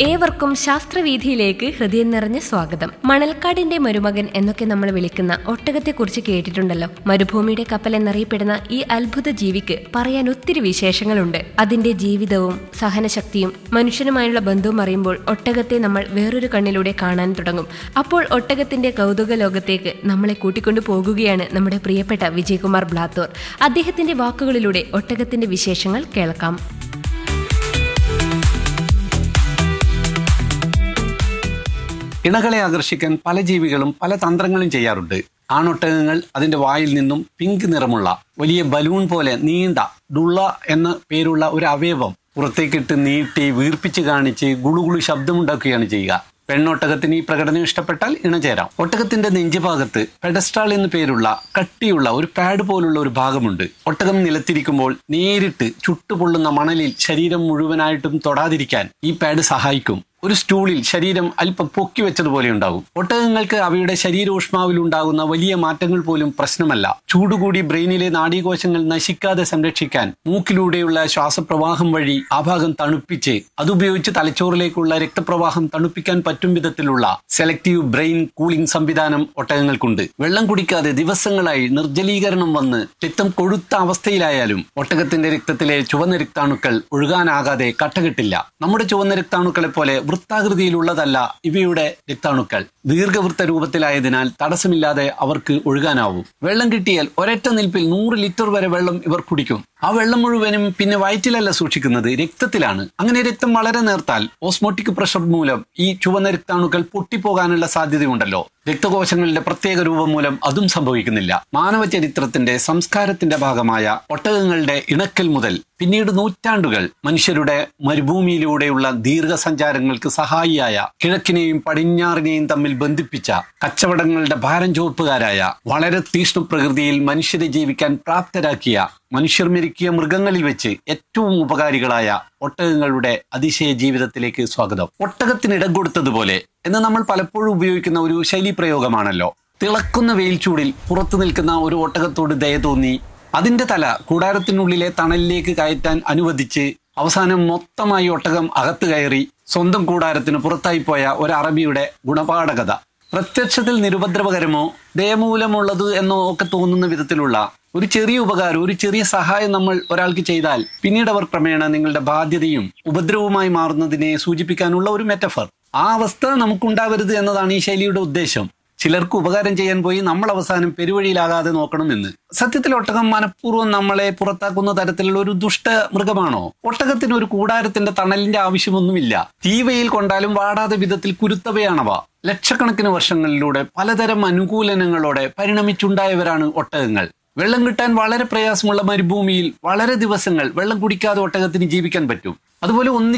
ഏവർക്കും ശാസ്ത്രവീഥിയിലേക്ക് ഹൃദയം നിറഞ്ഞ സ്വാഗതം മണൽക്കാടിന്റെ മരുമകൻ എന്നൊക്കെ നമ്മൾ വിളിക്കുന്ന ഒട്ടകത്തെക്കുറിച്ച് കേട്ടിട്ടുണ്ടല്ലോ മരുഭൂമിയുടെ കപ്പൽ എന്നറിയപ്പെടുന്ന ഈ അത്ഭുത ജീവിക്ക് പറയാൻ ഒത്തിരി വിശേഷങ്ങളുണ്ട് അതിന്റെ ജീവിതവും സഹനശക്തിയും മനുഷ്യനുമായുള്ള ബന്ധവും അറിയുമ്പോൾ ഒട്ടകത്തെ നമ്മൾ വേറൊരു കണ്ണിലൂടെ കാണാൻ തുടങ്ങും അപ്പോൾ ഒട്ടകത്തിന്റെ കൗതുക ലോകത്തേക്ക് നമ്മളെ കൂട്ടിക്കൊണ്ടു പോകുകയാണ് നമ്മുടെ പ്രിയപ്പെട്ട വിജയകുമാർ ബ്ലാത്തൂർ അദ്ദേഹത്തിന്റെ വാക്കുകളിലൂടെ ഒട്ടകത്തിന്റെ വിശേഷങ്ങൾ കേൾക്കാം ഇണകളെ ആകർഷിക്കാൻ പല ജീവികളും പല തന്ത്രങ്ങളും ചെയ്യാറുണ്ട് ആണൊട്ടകങ്ങൾ അതിന്റെ വായിൽ നിന്നും പിങ്ക് നിറമുള്ള വലിയ ബലൂൺ പോലെ നീണ്ട ഡുള്ള എന്ന പേരുള്ള ഒരു അവയവം പുറത്തേക്കിട്ട് നീട്ടി വീർപ്പിച്ച് കാണിച്ച് ഗുളുഗുളു ശബ്ദമുണ്ടാക്കുകയാണ് ചെയ്യുക പെണ്ണൊട്ടകത്തിന് ഈ പ്രകടനം ഇഷ്ടപ്പെട്ടാൽ ഇണചേരാം ഒട്ടകത്തിന്റെ നെഞ്ചുഭാഗത്ത് പെഡസ്ട്രാൾ എന്നു പേരുള്ള കട്ടിയുള്ള ഒരു പാഡ് പോലുള്ള ഒരു ഭാഗമുണ്ട് ഒട്ടകം നിലത്തിരിക്കുമ്പോൾ നേരിട്ട് ചുട്ടുപൊള്ളുന്ന മണലിൽ ശരീരം മുഴുവനായിട്ടും തൊടാതിരിക്കാൻ ഈ പാഡ് സഹായിക്കും ഒരു സ്റ്റൂളിൽ ശരീരം അല്പം പൊക്കി വെച്ചതുപോലെ ഉണ്ടാകും ഒട്ടകങ്ങൾക്ക് അവയുടെ ശരീരോഷ്മാവിൽ ഉണ്ടാകുന്ന വലിയ മാറ്റങ്ങൾ പോലും പ്രശ്നമല്ല ചൂടുകൂടി ബ്രെയിനിലെ നാഡീകോശങ്ങൾ നശിക്കാതെ സംരക്ഷിക്കാൻ മൂക്കിലൂടെയുള്ള ശ്വാസപ്രവാഹം വഴി ആ ഭാഗം തണുപ്പിച്ച് അതുപയോഗിച്ച് തലച്ചോറിലേക്കുള്ള രക്തപ്രവാഹം തണുപ്പിക്കാൻ പറ്റും വിധത്തിലുള്ള സെലക്റ്റീവ് ബ്രെയിൻ കൂളിംഗ് സംവിധാനം ഒട്ടകങ്ങൾക്കുണ്ട് വെള്ളം കുടിക്കാതെ ദിവസങ്ങളായി നിർജ്ജലീകരണം വന്ന് രക്തം കൊഴുത്ത അവസ്ഥയിലായാലും ഒട്ടകത്തിന്റെ രക്തത്തിലെ ചുവന്ന രക്താണുക്കൾ ഒഴുകാനാകാതെ കട്ടകിട്ടില്ല നമ്മുടെ ചുവന്ന രക്താണുക്കളെ പോലെ വൃത്താകൃതിയിലുള്ളതല്ല ഇവയുടെ രക്താണുക്കൾ ദീർഘവൃത്ത രൂപത്തിലായതിനാൽ തടസ്സമില്ലാതെ അവർക്ക് ഒഴുകാനാവും വെള്ളം കിട്ടിയാൽ ഒരൊറ്റ നിൽപ്പിൽ നൂറ് ലിറ്റർ വരെ വെള്ളം ഇവർ കുടിക്കും ആ വെള്ളം മുഴുവനും പിന്നെ വയറ്റിലല്ല സൂക്ഷിക്കുന്നത് രക്തത്തിലാണ് അങ്ങനെ രക്തം വളരെ നേർത്താൽ ഓസ്മോട്ടിക് പ്രഷർ മൂലം ഈ ചുവന്ന രക്താണുക്കൾ പൊട്ടിപ്പോകാനുള്ള സാധ്യതയുണ്ടല്ലോ രക്തകോശങ്ങളുടെ പ്രത്യേക രൂപം മൂലം അതും സംഭവിക്കുന്നില്ല മാനവ ചരിത്രത്തിന്റെ സംസ്കാരത്തിന്റെ ഭാഗമായ ഒട്ടകങ്ങളുടെ ഇണക്കൽ മുതൽ പിന്നീട് നൂറ്റാണ്ടുകൾ മനുഷ്യരുടെ മരുഭൂമിയിലൂടെയുള്ള ദീർഘസഞ്ചാരങ്ങൾക്ക് സഹായിയായ കിഴക്കിനെയും പടിഞ്ഞാറിനെയും തമ്മിൽ ബന്ധിപ്പിച്ച കച്ചവടങ്ങളുടെ ഭാരം ചുവപ്പുകാരായ വളരെ തീഷ്ണ പ്രകൃതിയിൽ മനുഷ്യരെ ജീവിക്കാൻ പ്രാപ്തരാക്കിയ മനുഷ്യർ മെരുക്കിയ മൃഗങ്ങളിൽ വെച്ച് ഏറ്റവും ഉപകാരികളായ ഒട്ടകങ്ങളുടെ അതിശയ ജീവിതത്തിലേക്ക് സ്വാഗതം ഒട്ടകത്തിന് ഇടം കൊടുത്തതുപോലെ എന്ന് നമ്മൾ പലപ്പോഴും ഉപയോഗിക്കുന്ന ഒരു ശൈലി പ്രയോഗമാണല്ലോ തിളക്കുന്ന വെയിൽ ചൂടിൽ പുറത്തു നിൽക്കുന്ന ഒരു ഒട്ടകത്തോട് ദയ തോന്നി അതിന്റെ തല കൂടാരത്തിനുള്ളിലെ തണലിലേക്ക് കയറ്റാൻ അനുവദിച്ച് അവസാനം മൊത്തമായി ഒട്ടകം അകത്ത് കയറി സ്വന്തം കൂടാരത്തിന് പുറത്തായി പോയ ഒരു അറബിയുടെ ഗുണപാഠകഥ പ്രത്യക്ഷത്തിൽ നിരുപദ്രവകരമോ ദയമൂലമുള്ളത് എന്നോ ഒക്കെ തോന്നുന്ന വിധത്തിലുള്ള ഒരു ചെറിയ ഉപകാരം ഒരു ചെറിയ സഹായം നമ്മൾ ഒരാൾക്ക് ചെയ്താൽ പിന്നീട് അവർ ക്രമേണ നിങ്ങളുടെ ബാധ്യതയും ഉപദ്രവവുമായി മാറുന്നതിനെ സൂചിപ്പിക്കാനുള്ള ഒരു മെറ്റഫർ ആ അവസ്ഥ നമുക്കുണ്ടാവരുത് എന്നതാണ് ഈ ശൈലിയുടെ ഉദ്ദേശം ചിലർക്ക് ഉപകാരം ചെയ്യാൻ പോയി നമ്മൾ അവസാനം പെരുവഴിയിലാകാതെ നോക്കണമെന്ന് സത്യത്തിൽ ഒട്ടകം മനഃപൂർവ്വം നമ്മളെ പുറത്താക്കുന്ന തരത്തിലുള്ള ഒരു ദുഷ്ട മൃഗമാണോ ഒട്ടകത്തിന് ഒരു കൂടാരത്തിന്റെ തണലിന്റെ ആവശ്യമൊന്നുമില്ല തീവയിൽ കൊണ്ടാലും വാടാതെ വിധത്തിൽ കുരുത്തവയാണവ ലക്ഷക്കണക്കിന് വർഷങ്ങളിലൂടെ പലതരം അനുകൂലനങ്ങളോടെ പരിണമിച്ചുണ്ടായവരാണ് ഒട്ടകങ്ങൾ വെള്ളം കിട്ടാൻ വളരെ പ്രയാസമുള്ള മരുഭൂമിയിൽ വളരെ ദിവസങ്ങൾ വെള്ളം കുടിക്കാതെ ഒട്ടകത്തിന് ജീവിക്കാൻ പറ്റും അതുപോലെ ഒന്നി